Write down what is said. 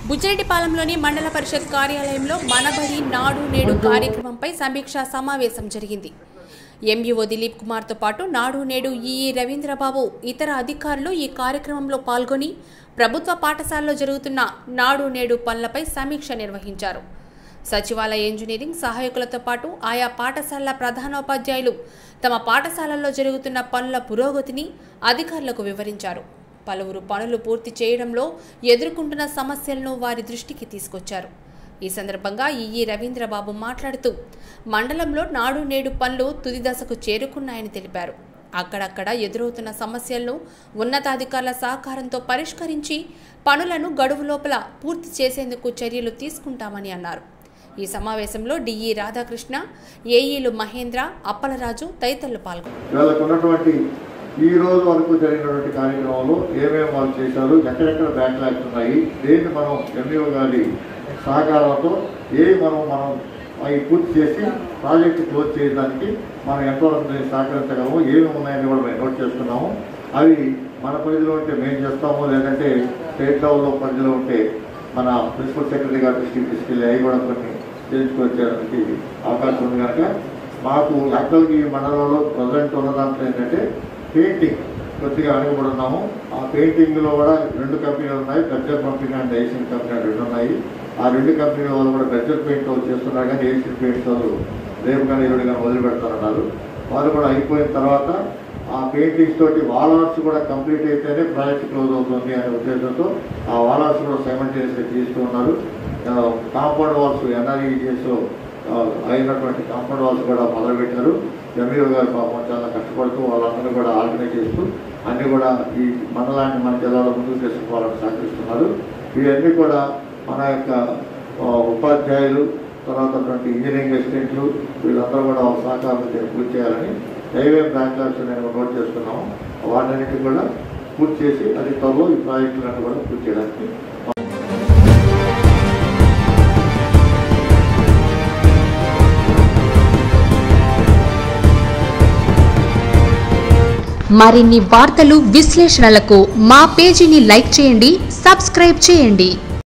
బుచ్చిరెడ్డిపాలెంలోని మండల పరిషత్ కార్యాలయంలో మనబడి నాడు నేడు కార్యక్రమంపై సమీక్షా సమావేశం జరిగింది ఎంఈఓ దిలీప్ కుమార్తో పాటు నాడు నేడు ఈఈ రవీంద్రబాబు ఇతర అధికారులు ఈ కార్యక్రమంలో పాల్గొని ప్రభుత్వ పాఠశాలలో జరుగుతున్న నాడు నేడు పనులపై సమీక్ష నిర్వహించారు సచివాలయ ఇంజనీరింగ్ సహాయకులతో పాటు ఆయా పాఠశాలల ప్రధానోపాధ్యాయులు తమ పాఠశాలల్లో జరుగుతున్న పనుల పురోగతిని అధికారులకు వివరించారు పలువురు పనులు పూర్తి చేయడంలో ఎదుర్కొంటున్న సమస్యలను వారి దృష్టికి తీసుకొచ్చారు ఈ సందర్భంగా ఈఈ రవీంద్రబాబు మాట్లాడుతూ మండలంలో నాడు నేడు పనులు తుది దశకు చేరుకున్నాయని తెలిపారు అక్కడక్కడ ఎదురవుతున్న సమస్యలను ఉన్నతాధికారుల సహకారంతో పరిష్కరించి పనులను గడువు లోపల పూర్తి చేసేందుకు చర్యలు తీసుకుంటామని అన్నారు ఈ సమావేశంలో డిఈ రాధాకృష్ణ ఏఈలు మహేంద్ర అప్పలరాజు తదితరులు పాల్గొన్నారు వీళ్ళకు ఉన్నటువంటి ఈ రోజు వరకు జరిగినటువంటి కార్యక్రమంలో ఏమేమి వాళ్ళు చేశారు ఎక్కడెక్కడ బ్యాక్లాగ్స్ ఉన్నాయి దేన్ని మనం ఎంఈఓ గారి సహకారంతో ఏ మనం మనం అవి పూర్తి చేసి ప్రాజెక్ట్ క్లోజ్ చేయడానికి మనం ఎంతవరకు దీన్ని సహకరించగలము ఏమి ఉన్నాయని కూడా మేము నోట్ చేసుకున్నాము అవి మన పరిధిలో ఉంటే మేము చేస్తాము లేదంటే స్టేట్ లెవెల్లో పరిధిలో ఉంటే మన ప్రిన్సిపల్ సెక్రటరీ గారి దృష్టికి తీసుకెళ్ళి అవి కూడా కొన్ని చేయించుకొచ్చేదానికి అవకాశం ఉంది కనుక మాకు యాక్చువల్గా ఈ మండలంలో ప్రజెంట్ ఉన్న దాంట్లో ఏంటంటే పెయింటింగ్ కొద్దిగా వెనకబడి ఉన్నాము ఆ పెయింటింగ్లో కూడా రెండు కంపెనీలు ఉన్నాయి Berger company and Asian company అని రెండు ఉన్నాయి ఆ రెండు కంపెనీల వాళ్ళు కూడా బెర్జర్ పెయింట్ వాళ్ళు చేస్తున్నారు కానీ ఏషియన్ పెయింట్స్ వాళ్ళు రేపు కానీ ఇరుడు కానీ మొదలు పెడతారన్నారు వాళ్ళు కూడా అయిపోయిన తర్వాత ఆ పెయింటింగ్స్ తోటి వాల్ ఆర్ట్స్ కూడా కంప్లీట్ అయితేనే ప్రాజెక్ట్ క్లోజ్ అవుతుంది అనే ఉద్దేశంతో ఆ వాల్ ఆర్ట్స్ కూడా సైమల్టేనియస్గా తీస్తూ ఉన్నారు కాంపౌండ్ వాల్స్ ఎన్ఆర్ఈజిఎస్ అయినటువంటి కాంపౌండ్ వాల్స్ కూడా మొదలుపెట్టారు ఎంఈఓ గారు పాపం చాలా కష్టపడుతూ వాళ్ళందరూ కూడా ఆర్గనైజ్ చేస్తూ అన్నీ కూడా ఈ మండలాన్ని మన జిల్లాలో ముందుకు తీసుకుపోవాలని సహకరిస్తున్నారు ఇవన్నీ కూడా మన యొక్క ఆ, ఉపాధ్యాయులు తర్వాత అటువంటి ఇంజనీరింగ్ అసిస్టెంట్లు వీళ్ళందరూ కూడా వాళ్ళ సహకారం పూర్తి చేయాలని ఏమేమి బ్యాక్లాగ్స్ నేను నోట్ చేసుకున్నాము వాటన్నిటి కూడా పూర్తి చేసి అది త్వరలో ఈ ప్రాజెక్టులను కూడా పూర్తి చేయడానికి మరిన్ని వార్తలు విశ్లేషణలకు మా పేజీని లైక్ చేయండి సబ్స్క్రైబ్ చేయండి